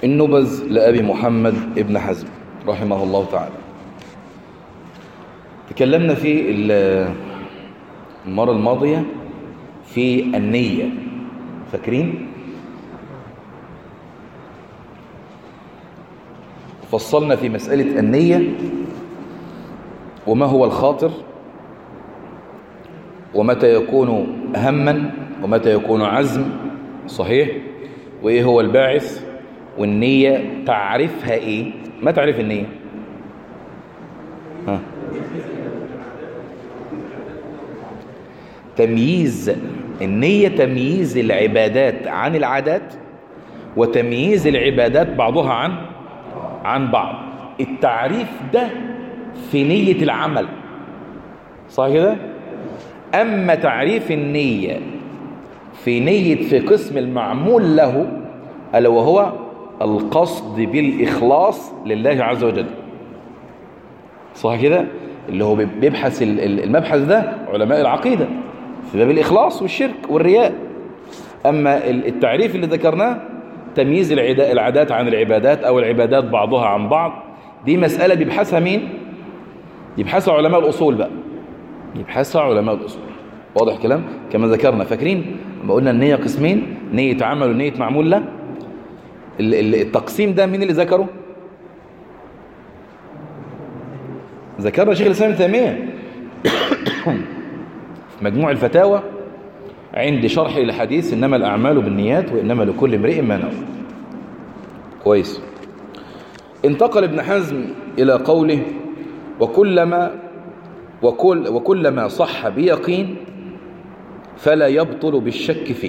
النبذ لأبي محمد ابن حزم رحمه الله تعالى تكلمنا في المرة الماضية في النية فاكرين فصلنا في مسألة النية وما هو الخاطر ومتى يكون هما ومتى يكون عزم صحيح وإيه هو الباعث والنية تعرفها إيه ما تعرف النية ها. تمييز النية تمييز العبادات عن العادات وتمييز العبادات بعضها عن عن بعض التعريف ده في نية العمل صح كده أما تعريف النية في نية في قسم المعمول له ألا وهو القصد بالإخلاص لله عز وجل صح كده اللي هو بيبحث المبحث ده علماء العقيدة في باب الإخلاص والشرك والرياء أما التعريف اللي ذكرناه تمييز العادات عن العبادات أو العبادات بعضها عن بعض دي مسألة بيبحثها مين يبحثها علماء الأصول بقى يبحثها علماء الأصول واضح كلام كما ذكرنا فاكرين لما قلنا النية قسمين نية عمل ونية معمول له التقسيم ده مين اللي ذكره ذكرنا شيخ الإسلام ابن تيمية في مجموع الفتاوى عند شرح الحديث إنما الأعمال بالنيات وإنما لكل امرئ ما نوى كويس انتقل ابن حزم إلى قوله وكلما وكل وكلما صح بيقين فلا يبطل بالشك فيه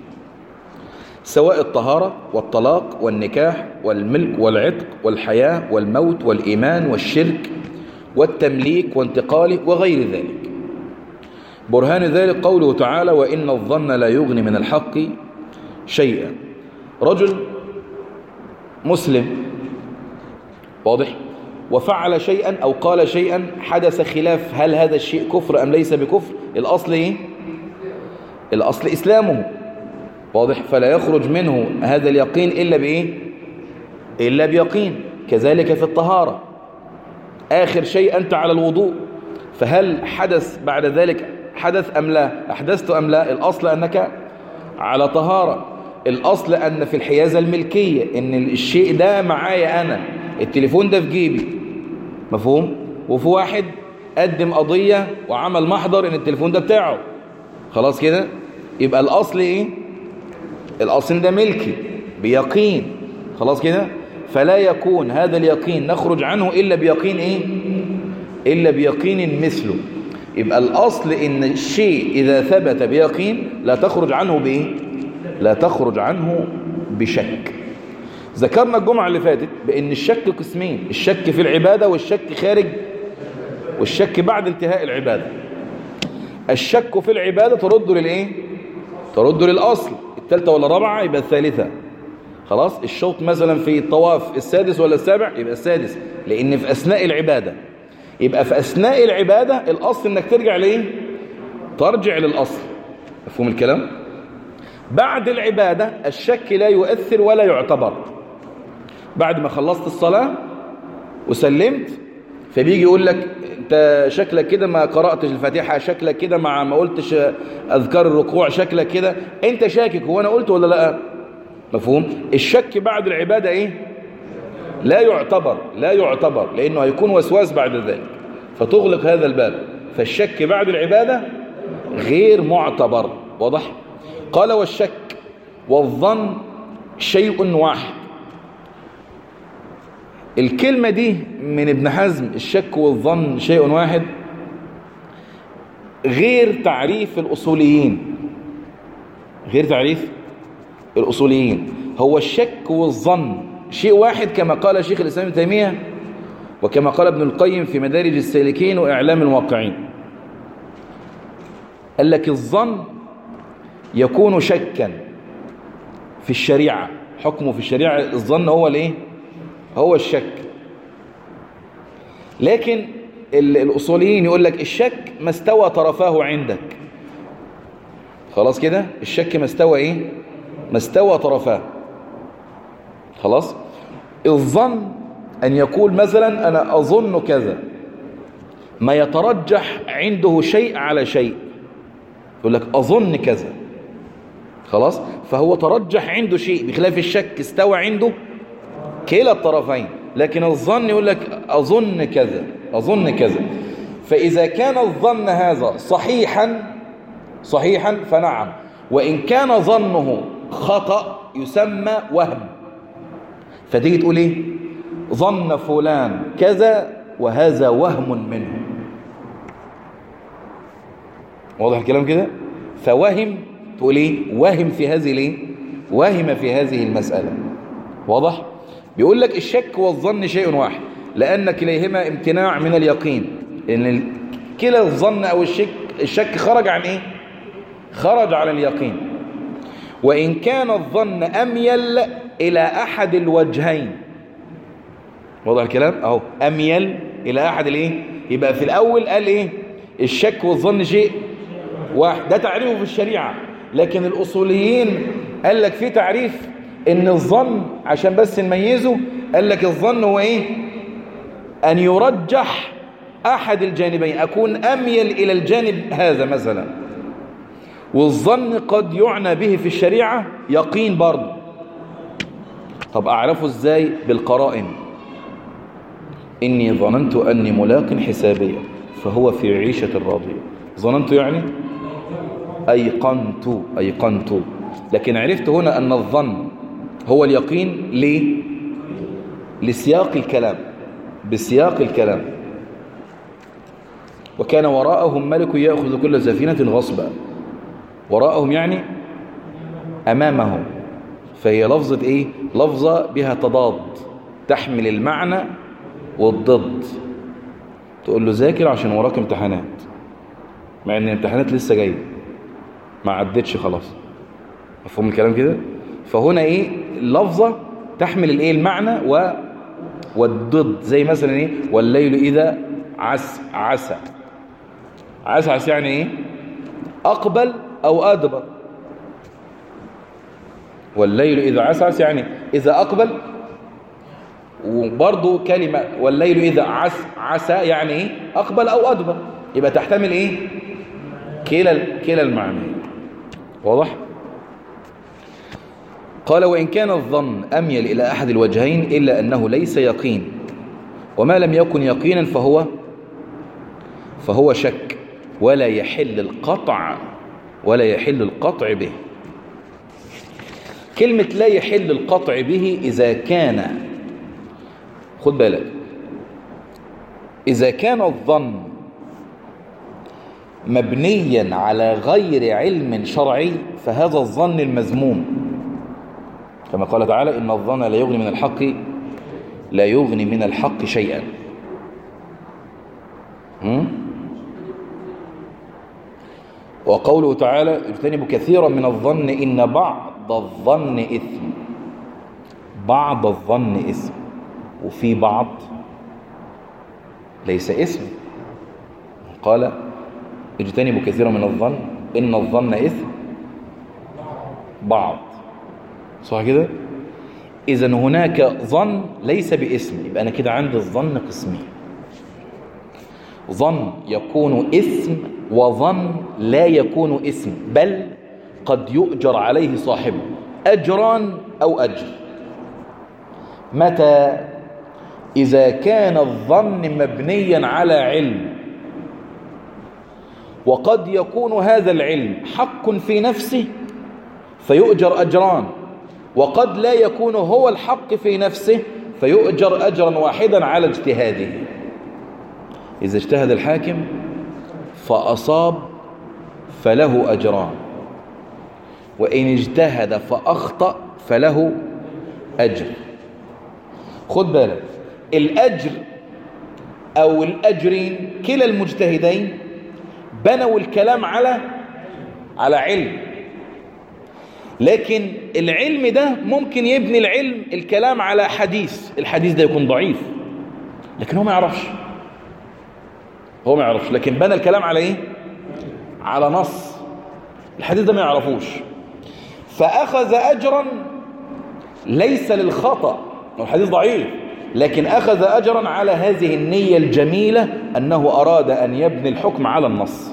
سواء الطهارة والطلاق والنكاح والملك والعتق والحياة والموت والإيمان والشرك والتمليك وانتقاله وغير ذلك برهان ذلك قوله تعالى وإن الظن لا يغني من الحق شيئا رجل مسلم واضح وفعل شيئا أو قال شيئا حدث خلاف هل هذا الشيء كفر أم ليس بكفر الأصل إيه الأصل إسلامه واضح فلا يخرج منه هذا اليقين إلا بإيه إلا بيقين كذلك في الطهارة آخر شيء أنت على الوضوء فهل حدث بعد ذلك حدث أم لا أحدثت أم لا الأصل أنك على طهارة الأصل أن في الحيازة الملكية إن الشيء ده معايا أنا التليفون ده في جيبي مفهوم وفي واحد قدم قضية وعمل محضر إن التليفون ده بتاعه خلاص كده يبقى الأصل إيه الأصل ده ملكي بيقين خلاص كده فلا يكون هذا اليقين نخرج عنه إلا بيقين إيه إلا بيقين مثله يبقى الأصل إن الشيء إذا ثبت بيقين لا تخرج عنه بإيه لا تخرج عنه بشك ذكرنا الجمعة اللي فاتت بأن الشك قسمين الشك في العبادة والشك خارج والشك بعد انتهاء العبادة الشك في العبادة ترد للإيه ترد للأصل الثالثة ولا الرابعة يبقى الثالثة خلاص الشوط مثلا في الطواف السادس ولا السابع يبقى السادس لأن في أثناء العبادة يبقى في أثناء العبادة الأصل إنك ترجع لإيه ترجع للأصل مفهوم الكلام بعد العبادة الشك لا يؤثر ولا يعتبر بعد ما خلصت الصلاة وسلمت فبيجي يقول لك انت شكلك كده ما قرأتش الفاتحة شكلك كده ما ما قلتش أذكار الركوع شكلك كده انت شاكك هو انا قلت ولا لا مفهوم الشك بعد العبادة ايه لا يعتبر لا يعتبر لانه هيكون وسواس بعد ذلك فتغلق هذا الباب فالشك بعد العبادة غير معتبر واضح قال والشك والظن شيء واحد الكلمة دي من ابن حزم الشك والظن شيء واحد غير تعريف الأصوليين غير تعريف الأصوليين هو الشك والظن شيء واحد كما قال شيخ الإسلام ابن تيمية وكما قال ابن القيم في مدارج السالكين وإعلام الواقعين قال لك الظن يكون شكا في الشريعة حكمه في الشريعة الظن هو الايه هو الشك لكن الأصوليين يقول لك الشك ما استوى طرفاه عندك خلاص كده الشك ما استوى ايه ما استوى طرفاه خلاص الظن أن يقول مثلا أنا أظن كذا ما يترجح عنده شيء على شيء يقول لك أظن كذا خلاص فهو ترجح عنده شيء بخلاف الشك استوى عنده كلا الطرفين لكن الظن يقول لك أظن كذا أظن كذا فإذا كان الظن هذا صحيحا صحيحا فنعم وإن كان ظنه خطأ يسمى وهم فتيجي تقول ايه ظن فلان كذا وهذا وهم منه واضح الكلام كده فوهم تقول ايه وهم في هذه الايه وهم في هذه المسألة واضح بيقول لك الشك والظن شيء واحد لأن كليهما امتناع من اليقين ان كلا الظن او الشك الشك خرج عن ايه خرج عن اليقين وإن كان الظن أميل إلى أحد الوجهين وضع الكلام أهو أميل إلى أحد الإيه يبقى في الأول قال إيه الشك والظن شيء واحد ده تعريفه في الشريعة لكن الأصوليين قال لك في تعريف إن الظن عشان بس نميزه قال لك الظن هو إيه أن يرجح أحد الجانبين أكون أميل إلى الجانب هذا مثلا والظن قد يعنى به في الشريعة يقين برضه طب أعرفه إزاي بالقرائن إني ظننت أني ملاق حسابيا فهو في عيشة راضية ظننت يعني أيقنت أيقنت لكن عرفت هنا أن الظن هو اليقين ليه لسياق الكلام بسياق الكلام وكان وراءهم ملك يأخذ كل سفينة غصبا وراءهم يعني أمامهم فهي لفظة إيه لفظة بها تضاد تحمل المعنى والضد تقول له ذاكر عشان وراك امتحانات مع ان الامتحانات لسه جايه ما عدتش خلاص مفهوم الكلام كده فهنا ايه لفظة تحمل الايه المعنى و والضد زي مثلا ايه والليل اذا عس عسى عسى عسى يعني ايه اقبل أو أدبر والليل إذا عسعس يعني إذا أقبل وبرضه كلمة والليل إذا عس عسى يعني إيه أقبل أو أدبر يبقى تحتمل إيه كلا كلا المعنى واضح قال وإن كان الظن أميل إلى أحد الوجهين إلا أنه ليس يقين وما لم يكن يقينا فهو فهو شك ولا يحل القطع ولا يحل القطع به كلمة لا يحل القطع به إذا كان خد بالك إذا كان الظن مبنيا على غير علم شرعي فهذا الظن المذموم كما قال تعالى إن الظن لا يغني من الحق لا يغني من الحق شيئا وقوله تعالى اجتنبوا كثيرا من الظن إن بعض الظن إثم بعض الظن إثم وفي بعض ليس إثم قال اجتنبوا كثيرا من الظن إن الظن إثم بعض صح كده إذا هناك ظن ليس باسم يبقى أنا كده عندي الظن قسمين ظن يكون اسم وظن لا يكون اسم بل قد يؤجر عليه صاحبه أجران أو أجر متى إذا كان الظن مبنيا على علم وقد يكون هذا العلم حق في نفسه فيؤجر أجران وقد لا يكون هو الحق في نفسه فيؤجر أجرا واحدا على اجتهاده إذا اجتهد الحاكم فأصاب فله أجران وإن اجتهد فأخطأ فله أجر خد بالك الأجر أو الأجرين كلا المجتهدين بنوا الكلام على على علم لكن العلم ده ممكن يبني العلم الكلام على حديث الحديث ده يكون ضعيف لكن هو ما يعرفش هو ما يعرفش لكن بنى الكلام على ايه على نص الحديث ده ما يعرفوش فأخذ أجرا ليس للخطأ الحديث ضعيف لكن أخذ أجرا على هذه النية الجميلة أنه أراد أن يبني الحكم على النص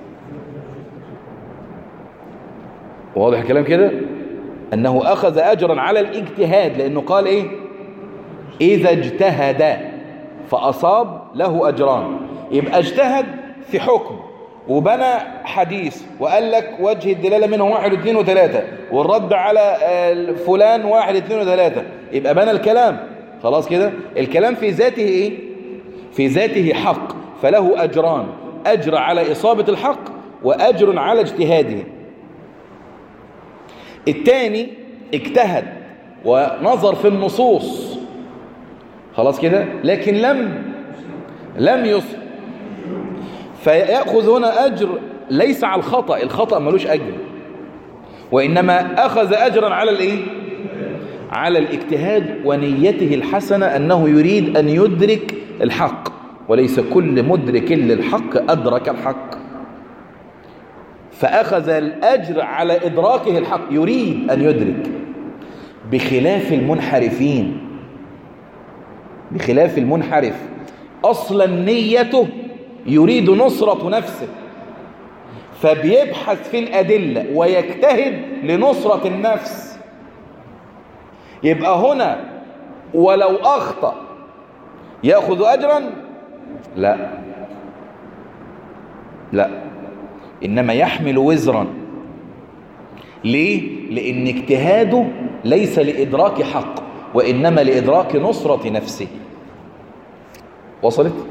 واضح الكلام كده أنه أخذ أجرا على الاجتهاد لأنه قال إيه إذا اجتهد فأصاب له أجران يبقى اجتهد في حكم وبنى حديث وقال لك وجه الدلالة منه واحد واثنين وثلاثة والرد على فلان واحد اثنين وثلاثة يبقى بنى الكلام خلاص كده الكلام في ذاته ايه في ذاته حق فله أجران أجر على إصابة الحق وأجر على اجتهاده الثاني اجتهد ونظر في النصوص خلاص كده لكن لم لم يصب فيأخذ هنا أجر ليس على الخطأ الخطأ ملوش أجر وإنما أخذ أجرا على الإيه على الاجتهاد ونيته الحسنة أنه يريد أن يدرك الحق وليس كل مدرك للحق أدرك الحق فأخذ الأجر على إدراكه الحق يريد أن يدرك بخلاف المنحرفين بخلاف المنحرف أصلا نيته يريد نصرة نفسه فبيبحث في الأدلة ويجتهد لنصرة النفس يبقى هنا ولو أخطأ يأخذ أجرا لا لا إنما يحمل وزرا ليه؟ لأن اجتهاده ليس لإدراك حق وإنما لإدراك نصرة نفسه وصلت؟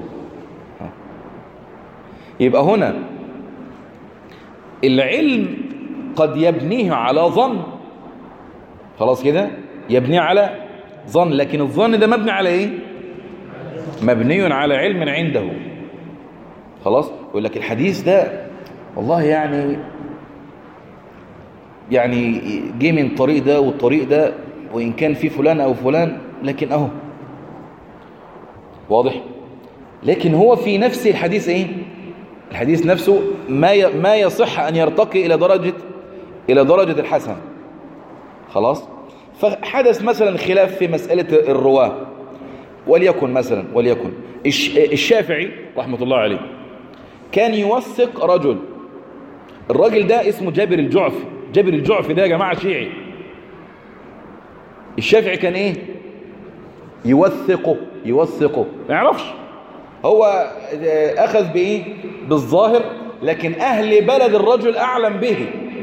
يبقى هنا العلم قد يبنيه على ظن خلاص كده يبنيه على ظن لكن الظن ده مبني على ايه مبني على علم عنده خلاص يقول لك الحديث ده والله يعني يعني جه من الطريق ده والطريق ده وإن كان في فلان أو فلان لكن أهو واضح لكن هو في نفس الحديث إيه الحديث نفسه ما ما يصح أن يرتقي إلى درجة إلى درجة الحسن خلاص فحدث مثلا خلاف في مسألة الرواة وليكن مثلا وليكن الشافعي رحمة الله عليه كان يوثق رجل الراجل ده اسمه جابر الجعفي جابر الجعفي ده يا جماعة شيعي الشافعي كان ايه يوثقه يوثقه ما يعرفش هو اخذ بايه بالظاهر لكن اهل بلد الرجل اعلم به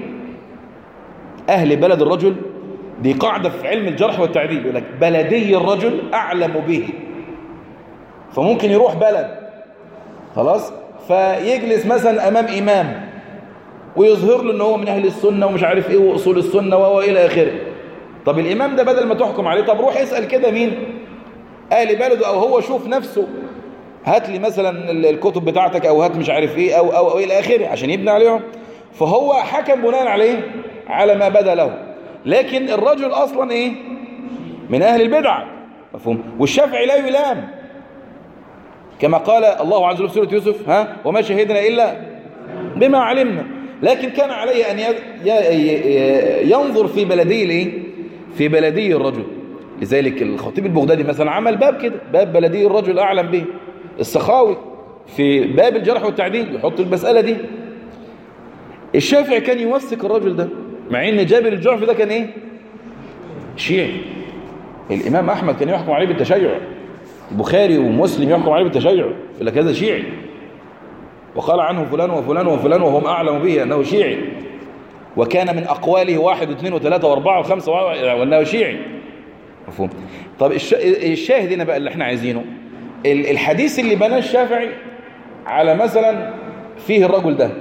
اهل بلد الرجل دي قاعدة في علم الجرح والتعديل يقول لك بلدي الرجل اعلم به فممكن يروح بلد خلاص فيجلس مثلا امام امام ويظهر له ان هو من اهل السنه ومش عارف ايه واصول السنه والى اخره طب الامام ده بدل ما تحكم عليه طب روح اسال كده مين اهل بلده او هو شوف نفسه هات لي مثلا الكتب بتاعتك او هات مش عارف ايه او او, أو الى اخره عشان يبني عليهم فهو حكم بناء عليه على ما بدا له لكن الرجل اصلا ايه من اهل البدع مفهوم والشافعي لا يلام كما قال الله عز وجل في سوره يوسف ها وما شهدنا الا بما علمنا لكن كان عليه ان ينظر في بلدي الايه في بلدي الرجل لذلك الخطيب البغدادي مثلا عمل باب كده باب بلدي الرجل اعلم به السخاوي في باب الجرح والتعديل يحط المسألة دي الشافعي كان يوثق الرجل ده مع ان جابر الجعفي ده كان ايه شيعي الامام احمد كان يحكم عليه بالتشيع البخاري ومسلم يحكم عليه بالتشيع يقول لك هذا شيعي وقال عنه فلان وفلان وفلان وهم اعلم به انه شيعي وكان من اقواله واحد واثنين وثلاثة واربعة وخمسة وانه شيعي مفهوم طب الشاهد هنا بقى اللي احنا عايزينه الحديث اللي بناه الشافعي على مثلا فيه الرجل ده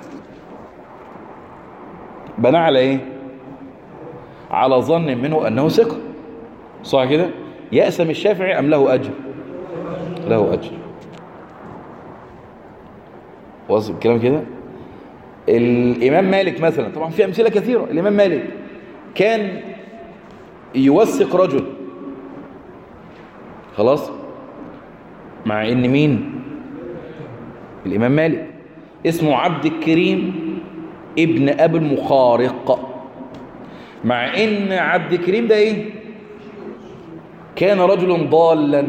بناه على ايه على ظن منه انه ثقه صح كده يأسم الشافعي ام له اجر له اجر واصل الكلام كده الامام مالك مثلا طبعا في امثله كثيره الامام مالك كان يوثق رجل خلاص مع ان مين الامام مالك اسمه عبد الكريم ابن ابي المخارق مع ان عبد الكريم ده ايه كان رجلا ضالا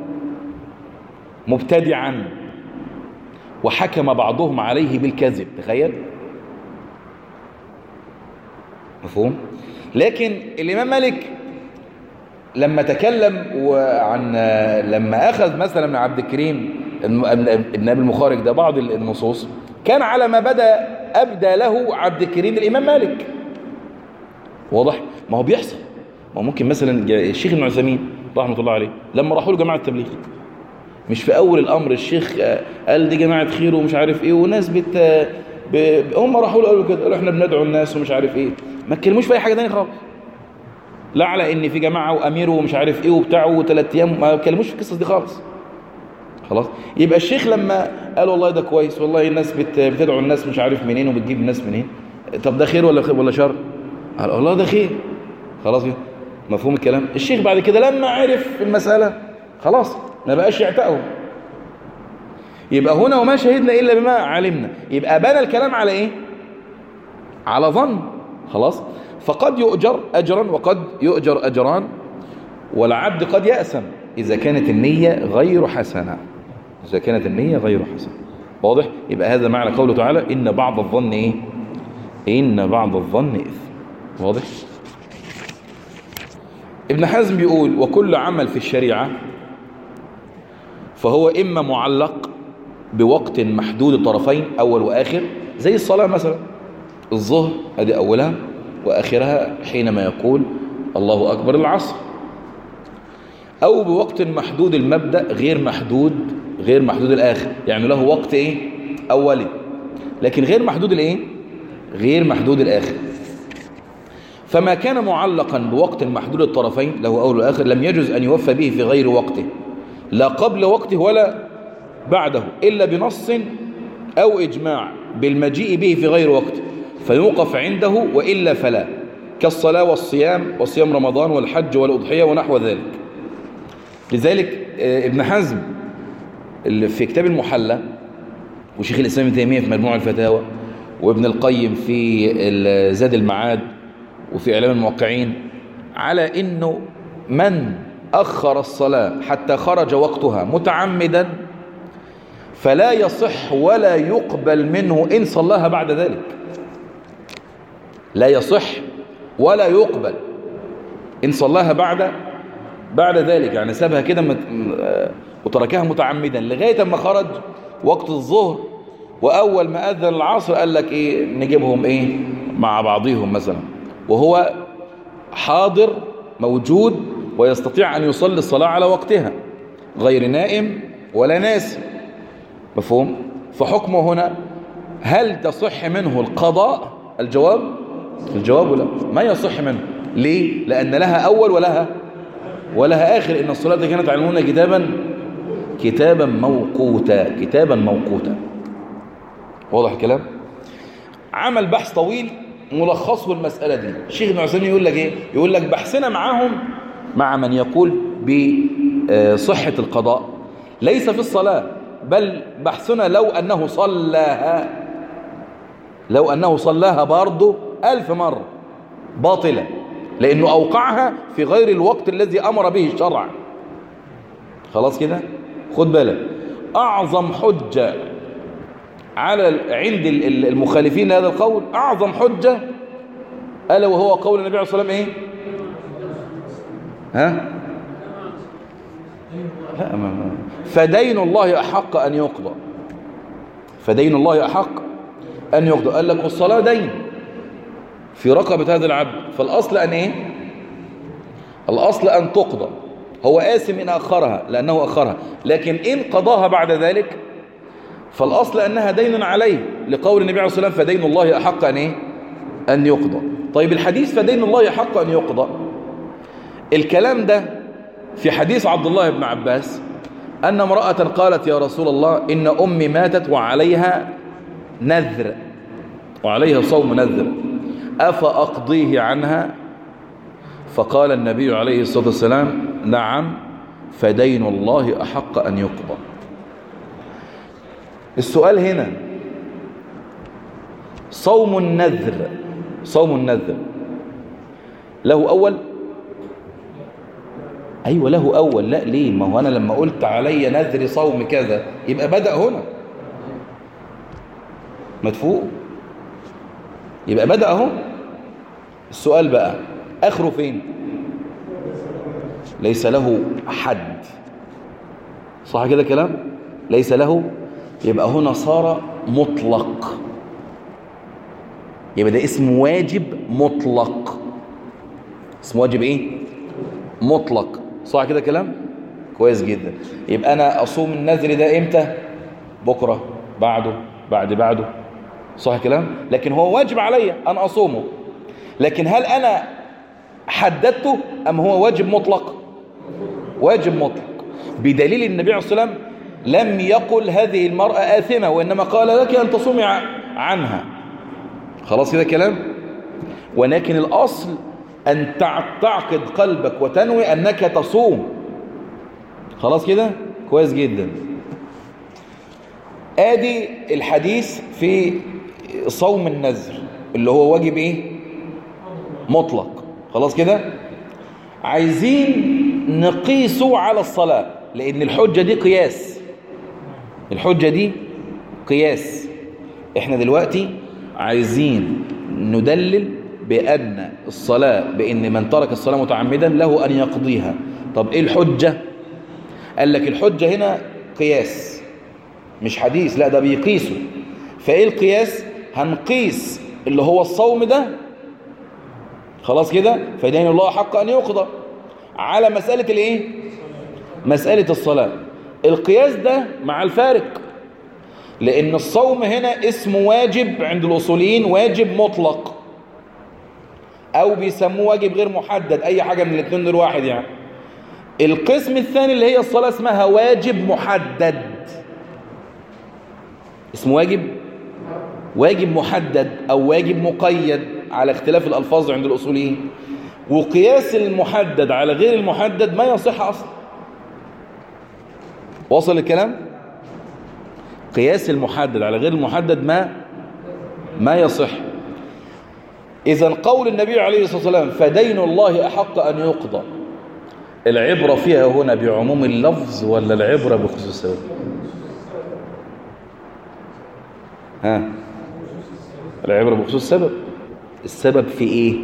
مبتدعا وحكم بعضهم عليه بالكذب تخيل مفهوم لكن الإمام مالك لما تكلم عن لما أخذ مثلا من عبد الكريم ابن أبي المخارج ده بعض النصوص كان على ما بدأ أبدى له عبد الكريم الإمام مالك واضح ما هو بيحصل ما هو ممكن مثلا الشيخ ابن عثيمين رحمة الله عليه لما راحوا له جماعة التبليغ مش في أول الأمر الشيخ قال دي جماعة خير ومش عارف إيه وناس بت ب... هم راحوا له قالوا كده قالوا احنا بندعو الناس ومش عارف إيه ما اتكلموش في أي حاجة تانية خالص لا على إن في جماعة وأمير ومش عارف إيه وبتاع وثلاث أيام ما اتكلموش في القصص دي خالص خلاص يبقى الشيخ لما قال والله ده كويس والله الناس بت... بتدعو الناس مش عارف منين وبتجيب الناس منين طب ده خير ولا خير ولا شر قال والله ده خير خلاص كده مفهوم الكلام الشيخ بعد كده لما عرف المسألة خلاص ما بقاش يعتقه يبقى هنا وما شهدنا إلا بما علمنا يبقى بنى الكلام على إيه على ظن خلاص فقد يؤجر أجرا وقد يؤجر أجران والعبد قد يأسم إذا كانت النية غير حسنة إذا كانت النية غير حسنة واضح يبقى هذا معنى قوله تعالى إن بعض الظن إيه إن بعض الظن إثم واضح ابن حزم بيقول وكل عمل في الشريعة فهو إما معلق بوقت محدود الطرفين أول وآخر زي الصلاة مثلا الظهر هذه أولها وآخرها حينما يقول الله أكبر العصر أو بوقت محدود المبدأ غير محدود غير محدود الآخر يعني له وقت إيه أولي لكن غير محدود الإيه غير محدود الآخر فما كان معلقا بوقت محدود الطرفين له أول وآخر لم يجوز أن يوفى به في غير وقته لا قبل وقته ولا بعده إلا بنص أو إجماع بالمجيء به في غير وقته فيوقف عنده وإلا فلا كالصلاة والصيام وصيام رمضان والحج والأضحية ونحو ذلك لذلك ابن حزم في كتاب المحلى وشيخ الإسلام ابن تيمية في مجموع الفتاوى وابن القيم في زاد المعاد وفي إعلام الموقعين على إنه من أخر الصلاة حتى خرج وقتها متعمدا فلا يصح ولا يقبل منه إن صلاها بعد ذلك لا يصح ولا يقبل إن صلاها بعد بعد ذلك يعني سابها كده مت... وتركها متعمدا لغاية ما خرج وقت الظهر وأول ما أذن العصر قال لك إيه نجيبهم إيه مع بعضهم مثلا وهو حاضر موجود ويستطيع أن يصلي الصلاة على وقتها غير نائم ولا ناس مفهوم فحكمه هنا هل تصح منه القضاء الجواب الجواب لا ما يصح منه ليه لأن لها أول ولها ولها آخر إن الصلاة كانت علمونا كتابا كتابا موقوتا كتابا موقوتا واضح الكلام عمل بحث طويل ملخصه المسألة دي الشيخ ابن عثيمين يقول لك ايه يقول لك بحثنا معاهم مع من يقول بصحة القضاء ليس في الصلاة بل بحثنا لو أنه صلاها لو أنه صلاها برضه ألف مرة باطلة لأنه أوقعها في غير الوقت الذي أمر به الشرع خلاص كده خد بالك أعظم حجة على عند المخالفين لهذا القول أعظم حجة ألا وهو قول النبي عليه الصلاة والسلام إيه ها لا ما ما. فدين الله أحق أن يقضى فدين الله أحق أن يقضى قال لك والصلاة دين في رقبة هذا العبد فالأصل أن إيه الأصل أن تقضى هو آثم إن أخرها لأنه أخرها لكن إن قضاها بعد ذلك فالأصل أنها دين عليه لقول النبي عليه الصلاة والسلام فدين الله أحق أن إيه أن يقضى طيب الحديث فدين الله أحق أن يقضى الكلام ده في حديث عبد الله بن عباس أن امرأة قالت يا رسول الله إن أمي ماتت وعليها نذر وعليها صوم نذر أفأقضيه عنها فقال النبي عليه الصلاة والسلام نعم فدين الله أحق أن يقضى السؤال هنا صوم النذر صوم النذر له أول أيوة له أول لا ليه ما هو أنا لما قلت علي نذر صوم كذا يبقى بدأ هنا مدفوق يبقى بدأ اهو السؤال بقى آخره فين ليس له حد صح كده كلام ليس له يبقى هنا صار مطلق يبقى ده اسم واجب مطلق اسم واجب ايه مطلق صح كده كلام كويس جدا يبقى انا اصوم النذر ده امتى بكره بعده بعد بعده صح كلام لكن هو واجب عليا ان اصومه لكن هل انا حددته ام هو واجب مطلق واجب مطلق بدليل النبي عليه الصلاه والسلام لم يقل هذه المرأة آثمة وإنما قال لك أن تصومي عنها خلاص كده كلام ولكن الأصل أن تعقد قلبك وتنوي أنك تصوم خلاص كده كويس جدا آدي الحديث في صوم النذر اللي هو واجب إيه مطلق خلاص كده عايزين نقيسه على الصلاة لأن الحجة دي قياس الحجة دي قياس احنا دلوقتي عايزين ندلل بأن الصلاة بأن من ترك الصلاة متعمدا له أن يقضيها طب ايه الحجة قال لك الحجة هنا قياس مش حديث لا ده بيقيسه فايه القياس هنقيس اللي هو الصوم ده خلاص كده فدين الله حق أن يقضى على مسألة الايه مسألة الصلاة القياس ده مع الفارق لأن الصوم هنا اسمه واجب عند الأصوليين واجب مطلق أو بيسموه واجب غير محدد أي حاجة من الاثنين دول واحد يعني القسم الثاني اللي هي الصلاة اسمها واجب محدد اسمه واجب واجب محدد أو واجب مقيد على اختلاف الألفاظ عند الأصوليين وقياس المحدد على غير المحدد ما يصح أصلا وصل الكلام قياس المحدد على غير المحدد ما ما يصح إذا قول النبي عليه الصلاة والسلام فدين الله أحق أن يقضى العبرة فيها هنا بعموم اللفظ ولا العبرة بخصوص السبب ها العبرة بخصوص السبب السبب في ايه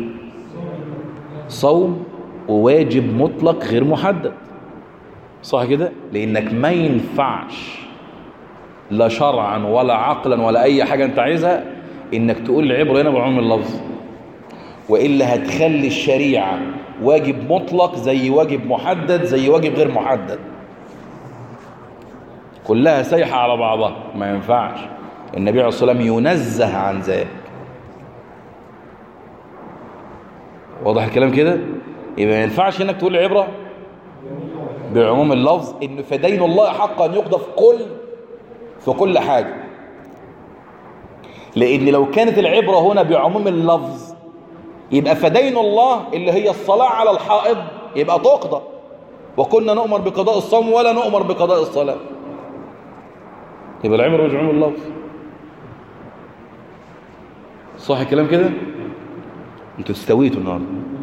صوم وواجب مطلق غير محدد صح كده لانك ما ينفعش لا شرعا ولا عقلا ولا اي حاجة انت عايزها انك تقول العبرة هنا بعموم اللفظ وإلا هتخلي الشريعة واجب مطلق زي واجب محدد زي واجب غير محدد كلها سايحة على بعضها ما ينفعش النبي عليه الصلاة والسلام ينزه عن ذلك واضح الكلام كده يبقى ما ينفعش انك تقول العبرة بعموم اللفظ ان فدين الله حق ان يقضى في كل في كل حاجة لان لو كانت العبرة هنا بعموم اللفظ يبقى فدين الله اللي هي الصلاة على الحائض يبقى تقضى وكنا نؤمر بقضاء الصوم ولا نؤمر بقضاء الصلاة يبقى العبرة بعموم اللفظ صح الكلام كده انتوا استويتوا النهارده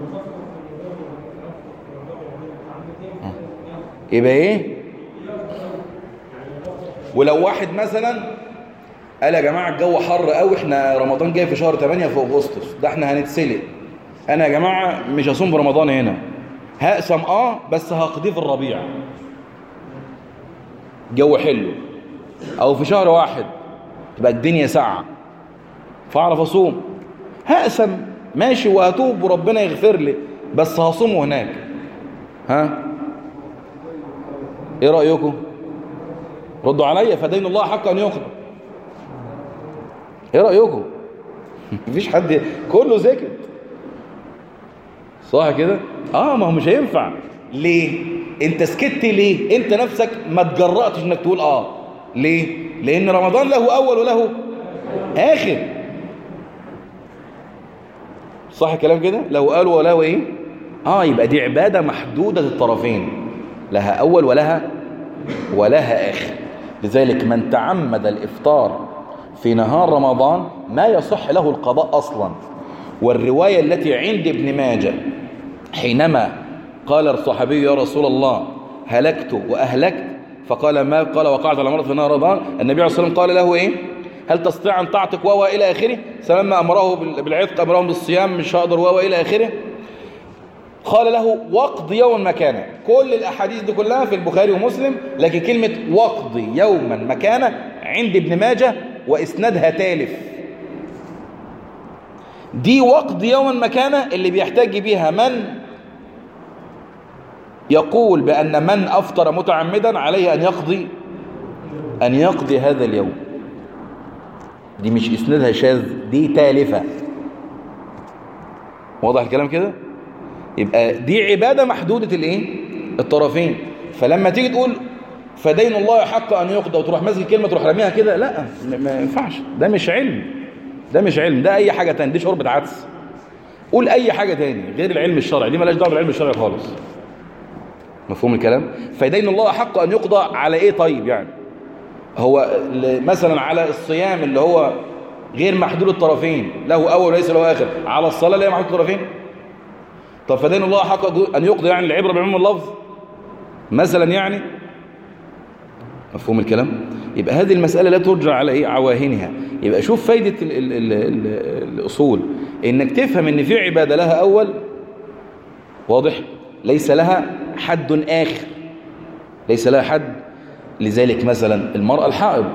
يبقى ايه ولو واحد مثلا قال يا جماعه الجو حر قوي احنا رمضان جاي في شهر 8 في اغسطس ده احنا هنتسلق انا يا جماعه مش هصوم في رمضان هنا هقسم اه بس هقضيه في الربيع جو حلو او في شهر واحد تبقى الدنيا ساعه فاعرف اصوم هقسم ماشي وهتوب وربنا يغفر لي بس هصومه هناك ها ايه رايكم ردوا عليا فدين الله حق ان يقضى ايه رايكم مفيش حد كله سكت صح كده اه ما هو مش هينفع ليه انت سكت ليه انت نفسك ما تجرأتش انك تقول اه ليه لان رمضان له اول وله اخر صح الكلام كده لو قالوا ولا ايه اه يبقى دي عباده محدوده الطرفين لها اول ولها ولها اخر لذلك من تعمد الافطار في نهار رمضان ما يصح له القضاء اصلا والروايه التي عند ابن ماجه حينما قال الصحابي يا رسول الله هلكت وأهلكت فقال ما قال وقعت على مرض في نار رمضان النبي عليه الصلاة والسلام قال له إيه هل تستطيع أن تعتق وهو إلى آخره فلما أمره بالعتق أمرهم بالصيام مش هقدر وهو إلى آخره قال له وقض يوم مكانه كل الأحاديث دي كلها في البخاري ومسلم لكن كلمة وقض يوما مكانه عند ابن ماجه وإسنادها تالف دي وقض يوما مكانه اللي بيحتاج بيها من يقول بأن من أفطر متعمدا عليه أن يقضي أن يقضي هذا اليوم دي مش إسنادها شاذ دي تالفة واضح الكلام كده يبقى دي عبادة محدودة الايه الطرفين فلما تيجي تقول فدين الله حق أن يقضى وتروح ماسك الكلمة تروح راميها كده لا ما ينفعش ده مش علم ده مش علم ده أي حاجة تاني دي شربة عدس قول أي حاجة تاني غير العلم الشرعي دي ملاش دعوه بالعلم الشرعي خالص مفهوم الكلام فدين الله حق أن يقضى على إيه طيب يعني هو مثلا على الصيام اللي هو غير محدود الطرفين له أول وليس له آخر على الصلاة اللي هي محدود الطرفين طب فدين الله حق أن يقضي يعني العبرة بعموم اللفظ مثلا يعني مفهوم الكلام يبقى هذه المسألة لا ترجع على إيه عواهنها يبقى شوف فايدة ال ال ال ال الأصول إنك تفهم إن في عبادة لها أول واضح ليس لها حد آخر ليس لها حد لذلك مثلا المرأة الحائض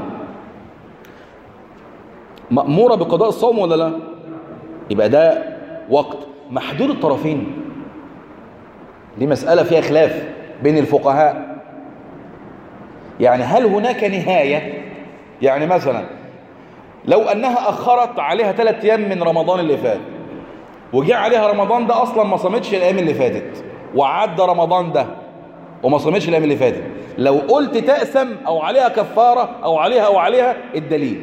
مأمورة بقضاء الصوم ولا لا يبقى ده وقت محدود الطرفين دي مسألة فيها خلاف بين الفقهاء يعني هل هناك نهاية يعني مثلا لو أنها أخرت عليها ثلاث أيام من رمضان اللي فات وجاء عليها رمضان ده أصلا ما صامتش الأيام اللي فاتت وعدى رمضان ده وما صامتش الأيام اللي فاتت لو قلت تأسم أو عليها كفارة أو عليها أو عليها الدليل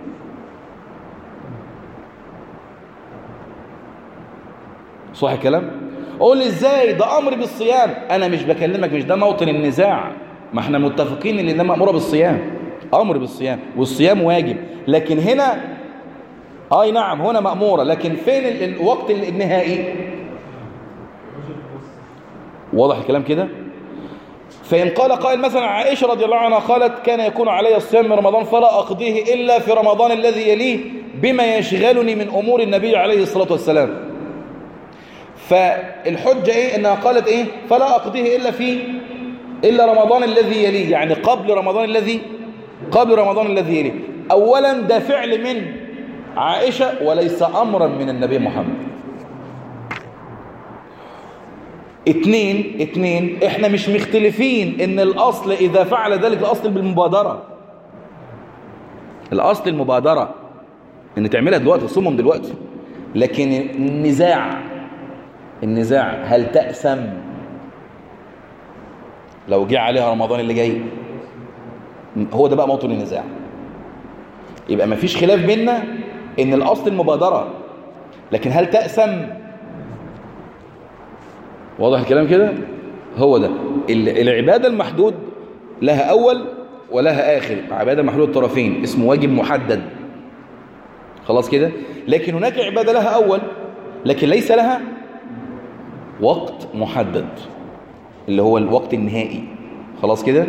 صح الكلام قول لي ازاي ده امر بالصيام انا مش بكلمك مش ده موطن النزاع ما احنا متفقين ان ده ماموره بالصيام امر بالصيام والصيام واجب لكن هنا اي نعم هنا ماموره لكن فين الوقت النهائي واضح الكلام كده فإن قال قائل مثلا عائشة رضي الله عنها قالت كان يكون علي الصيام من رمضان فلا أقضيه إلا في رمضان الذي يليه بما يشغلني من أمور النبي عليه الصلاة والسلام فالحجة إيه إنها قالت إيه فلا أقضيه إلا في إلا رمضان الذي يليه يعني قبل رمضان الذي قبل رمضان الذي يليه أولا ده فعل من عائشة وليس أمرا من النبي محمد اتنين اتنين احنا مش مختلفين ان الاصل اذا فعل ذلك الاصل بالمبادرة الاصل المبادرة ان تعملها دلوقتي تصومهم دلوقتي لكن النزاع النزاع هل تأسم لو جه عليها رمضان اللي جاي هو ده بقى موطن النزاع يبقى ما فيش خلاف بيننا ان الاصل المبادرة لكن هل تأسم واضح الكلام كده هو ده العبادة المحدود لها أول ولها آخر عبادة محدود الطرفين اسمه واجب محدد خلاص كده لكن هناك عبادة لها أول لكن ليس لها وقت محدد اللي هو الوقت النهائي خلاص كده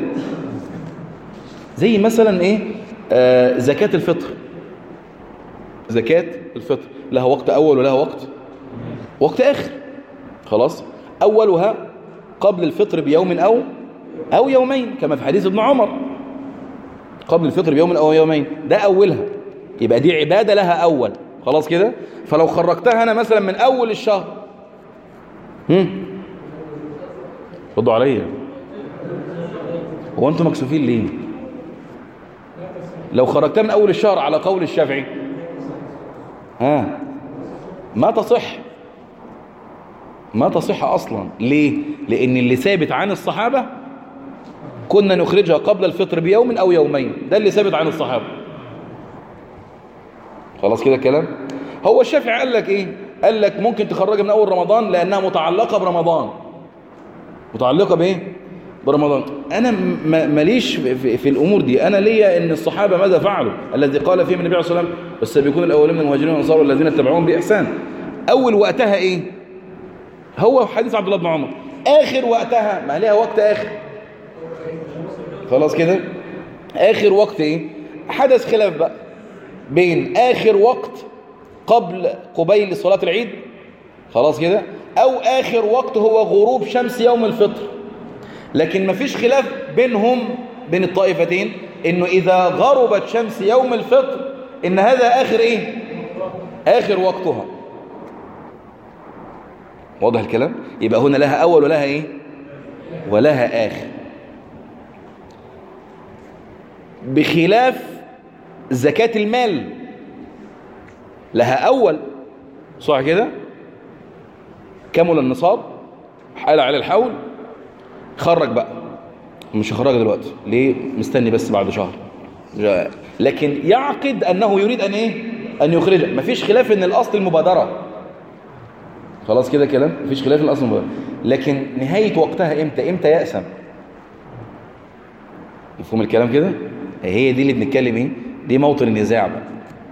زي مثلا ايه آه زكاة الفطر زكاة الفطر لها وقت أول ولها وقت وقت آخر خلاص أولها قبل الفطر بيوم أو أو يومين كما في حديث ابن عمر قبل الفطر بيوم أو يومين ده أولها يبقى دي عبادة لها أول خلاص كده فلو خرجتها أنا مثلا من أول الشهر هم ردوا عليا هو أنتم مكسوفين ليه لو خرجتها من أول الشهر على قول الشافعي ها ما تصح ما تصح أصلا ليه؟ لأن اللي ثابت عن الصحابة كنا نخرجها قبل الفطر بيوم أو يومين ده اللي ثابت عن الصحابة خلاص كده الكلام هو الشافعي قال لك إيه؟ قال لك ممكن تخرجها من أول رمضان لأنها متعلقة برمضان متعلقة بإيه؟ برمضان أنا ماليش في, في الأمور دي أنا ليا أن الصحابة ماذا فعلوا الذي قال فيهم النبي عليه الصلاة والسلام والسابقون الأولين من المهاجرين والأنصار والذين اتبعوهم بإحسان أول وقتها إيه؟ هو حديث عبد الله بن عمر آخر وقتها ما ليها وقت آخر خلاص كده آخر وقت إيه حدث خلاف بقى بين آخر وقت قبل قبيل صلاة العيد خلاص كده أو آخر وقت هو غروب شمس يوم الفطر لكن ما فيش خلاف بينهم بين الطائفتين إنه إذا غربت شمس يوم الفطر إن هذا آخر إيه آخر وقتها واضح الكلام يبقى هنا لها أول ولها إيه ولها آخر بخلاف زكاة المال لها أول صح كده كمل النصاب حال على الحول خرج بقى مش هخرج دلوقتي ليه مستني بس بعد شهر لكن يعقد أنه يريد أن إيه أن يخرجه مفيش خلاف أن الأصل المبادرة خلاص كده كلام مفيش خلاف الأصل المبادرة لكن نهاية وقتها إمتى إمتى يأسم مفهوم الكلام كده هي دي اللي بنتكلم إيه دي موطن النزاع بقى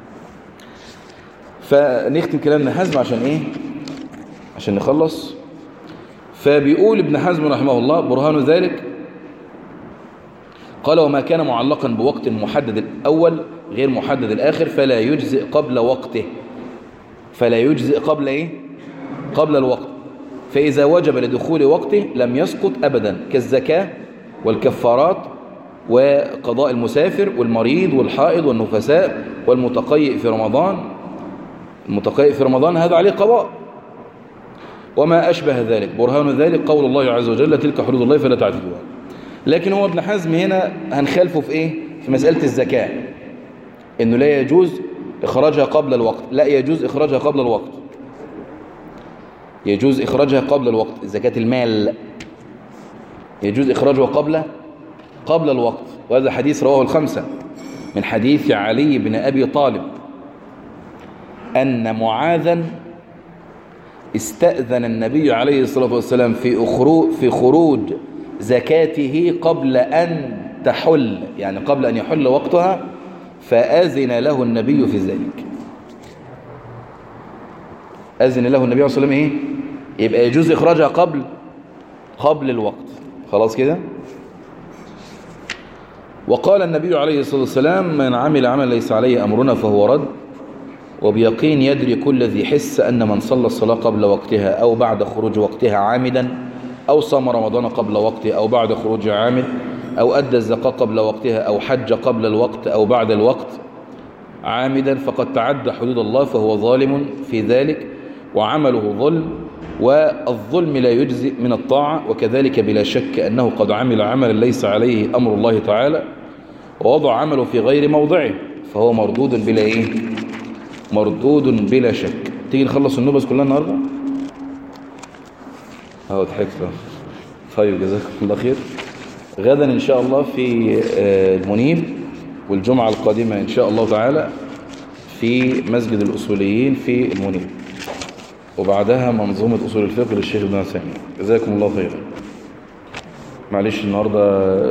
فنختم كلامنا حزم عشان إيه عشان نخلص فبيقول ابن حزم رحمه الله برهان ذلك قال وما كان معلقا بوقت محدد الأول غير محدد الآخر فلا يجزئ قبل وقته فلا يجزئ قبل إيه قبل الوقت فإذا وجب لدخول وقته لم يسقط أبدا كالزكاة والكفارات وقضاء المسافر والمريض والحائض والنفساء والمتقيئ في رمضان المتقيئ في رمضان هذا عليه قضاء وما أشبه ذلك برهان ذلك قول الله عز وجل تلك حدود الله فلا تعتدوها لكن هو ابن حزم هنا هنخالفه في ايه في مسألة الزكاة انه لا يجوز اخراجها قبل الوقت لا يجوز اخراجها قبل الوقت يجوز اخراجها قبل الوقت زكاة المال يجوز اخراجها قبل قبل الوقت وهذا حديث رواه الخمسة من حديث علي بن أبي طالب أن معاذا استأذن النبي عليه الصلاة والسلام في أخرو في خروج زكاته قبل أن تحل يعني قبل أن يحل وقتها فأذن له النبي في ذلك أذن له النبي عليه الصلاة والسلام إيه يبقى يجوز إخراجها قبل قبل الوقت خلاص كده وقال النبي عليه الصلاة والسلام من عمل عمل ليس عليه أمرنا فهو رد وبيقين يدري كل ذي حس أن من صلى الصلاة قبل وقتها أو بعد خروج وقتها عامدا أو صام رمضان قبل وقته أو بعد خروج عامد أو أدى الزكاة قبل وقتها أو حج قبل الوقت أو بعد الوقت عامدا فقد تعدى حدود الله فهو ظالم في ذلك وعمله ظلم والظلم لا يجزئ من الطاعة وكذلك بلا شك أنه قد عمل عملا ليس عليه أمر الله تعالى ووضع عمله في غير موضعه فهو مردود بلا إيه مردود بلا شك تيجي نخلص النوبس كلها النهارده اهو ضحكت طيب جزاكم الله خير غدا ان شاء الله في المنيب والجمعة القادمة ان شاء الله تعالى في مسجد الاصوليين في المنيب وبعدها منظومة اصول الفقه للشيخ ابن عثيمين جزاكم الله خيرا معلش النهاردة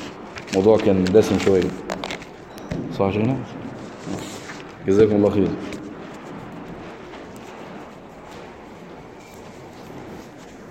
الموضوع كان دسم شوية صح شيخنا جزاكم الله خير